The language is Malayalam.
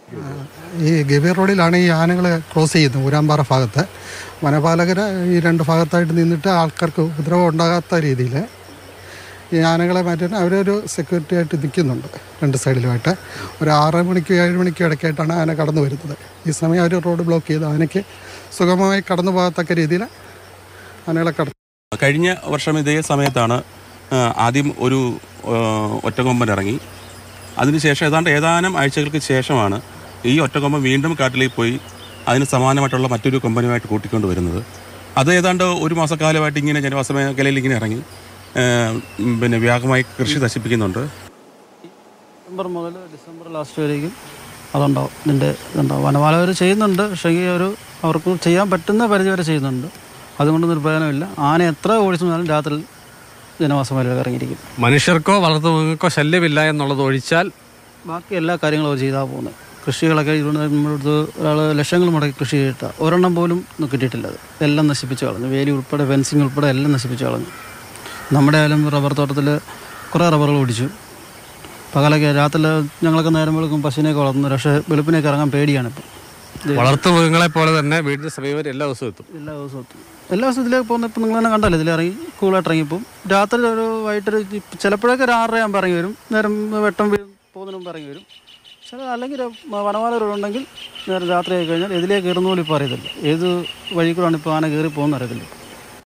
ഈ ഗവീർ റോഡിലാണ് ഈ ആനകൾ ക്രോസ് ചെയ്യുന്നത് ഊരാമ്പാറ ഭാഗത്ത് വനപാലകർ ഈ രണ്ട് ഭാഗത്തായിട്ട് നിന്നിട്ട് ആൾക്കാർക്ക് ഉപദ്രവം ഉണ്ടാകാത്ത രീതിയിൽ ഈ ആനകളെ മാറ്റാൻ അവരൊരു സെക്യൂരിറ്റി ആയിട്ട് നിൽക്കുന്നുണ്ട് രണ്ട് സൈഡിലുമായിട്ട് ഒരു ആറ് മണിക്കും ഏഴ് മണിക്കും ഇടയ്ക്കായിട്ടാണ് ആന കടന്നു വരുന്നത് ഈ സമയം അവർ റോഡ് ബ്ലോക്ക് ചെയ്ത് ആനയ്ക്ക് സുഗമമായി കടന്നു പോകത്തക്ക രീതിയിൽ ആനകളെ കട കഴിഞ്ഞ വർഷം ഇതേ സമയത്താണ് ആ, ആദ്യം ഒരു ആ, ഒറ്റക്കൊമ്പൻ ഇറങ്ങി അതിനുശേഷം ഏതാണ്ട് ഏതാനും ആഴ്ചകൾക്ക് ശേഷമാണ് ഈ ഒറ്റക്കൊമ്പൻ വീണ്ടും കാട്ടിലേക്ക് പോയി അതിന് സമാനമായിട്ടുള്ള മറ്റൊരു കൊമ്പനുമായിട്ട് കൂട്ടിക്കൊണ്ട് വരുന്നത് അത് ഏതാണ്ട് ഒരു മാസക്കാലമായിട്ട് ഇങ്ങനെ ജനവാസ മേഖലയിൽ ഇങ്ങനെ ഇറങ്ങി ആ, ഉം, പിന്നെ വ്യാപകമായി കൃഷി നശിപ്പിക്കുന്നുണ്ട് ഡിസംബർ മുതൽ ഡിസംബർ ലാസ്റ്റ് വരേക്കും അതുണ്ടാവും ഇതിൻ്റെ ഇതുണ്ടാവും വനപാലകർ ചെയ്യുന്നുണ്ട് പക്ഷേ ഈ ഒരു അവർക്ക് ചെയ്യാൻ പറ്റുന്ന പരിധി വരെ ചെയ്യുന്നുണ്ട് അതുകൊണ്ട് നിർഭയനമില്ല ആന എത്ര ഓടിച്ചു വന്നാലും രാത്രി ജനവാസ മേഖലയിൽ ഇറങ്ങിയിരിക്കും മനുഷ്യർക്കോ വളർത്തുമൃഗങ്ങൾക്കോ ശല്യമില്ല എന്നുള്ളത് ഒഴിച്ചാൽ ബാക്കി എല്ലാ കാര്യങ്ങളും അവർ ചെയ്താൽ പോകുന്നത് കൃഷികളൊക്കെ ഇതുകൊണ്ട് നമ്മളടുത്ത് ഒരാൾ ലക്ഷങ്ങൾ മുടക്കി കൃഷി ചെയ്തിട്ട് ഒരെണ്ണം പോലും ഒന്നും കിട്ടിയിട്ടില്ല അത് എല്ലാം നശിപ്പിച്ച് കളഞ്ഞു വേലി ഉൾപ്പെടെ ഫെൻസിങ് ഉൾപ്പെടെ എല്ലാം നശിപ്പിച്ച് കളഞ്ഞു നമ്മുടെ ആയാലും റബ്ബർ തോട്ടത്തിൽ കുറേ റബ്ബറുകൾ ഓടിച്ചു പകലൊക്കെ രാത്രി ഞങ്ങളൊക്കെ നേരം വെളുക്കും പശുവിനെയൊക്കെ വളർത്തുന്നു പക്ഷേ വെളുപ്പിനൊക്കെ ഇറങ്ങാൻ പേടിയാണ് ഇപ്പം വളർത്തുമൃഗങ്ങളെ പോലെ തന്നെ വീടിന്റെ സമീപം എല്ലാ ദിവസവും എത്തും എല്ലാ ദിവസവും എത്തും എല്ലാ ദിവസവും ഇതിലേക്ക് പോകുന്ന ഇപ്പം നിങ്ങൾ തന്നെ കണ്ടല്ലോ ഇതിലിറങ്ങി കൂളായിട്ട് ഇറങ്ങിപ്പോവും രാത്രി ഒരു വൈകിട്ടൊരു ഇപ്പ- ചിലപ്പോഴൊക്കെ ഒരു ആറര ആകുമ്പോൾ ഇറങ്ങി വരും നേരം വെട്ടം വീഴും പോകുന്നതിന് മുമ്പ് ഇറങ്ങി വരും ചില അല്ലെങ്കിൽ വനമാലകളുണ്ടെങ്കിൽ നേരം രാത്രി ആയി കഴിഞ്ഞാൽ ഇതിലേക്ക് കയറുന്ന പോലും ഇപ്പോൾ അറിയത്തില്ല ഏത് വഴി കൂടാണ് ഇപ്പോൾ ആന കയറി പോകുന്ന അറിയത്തില്ല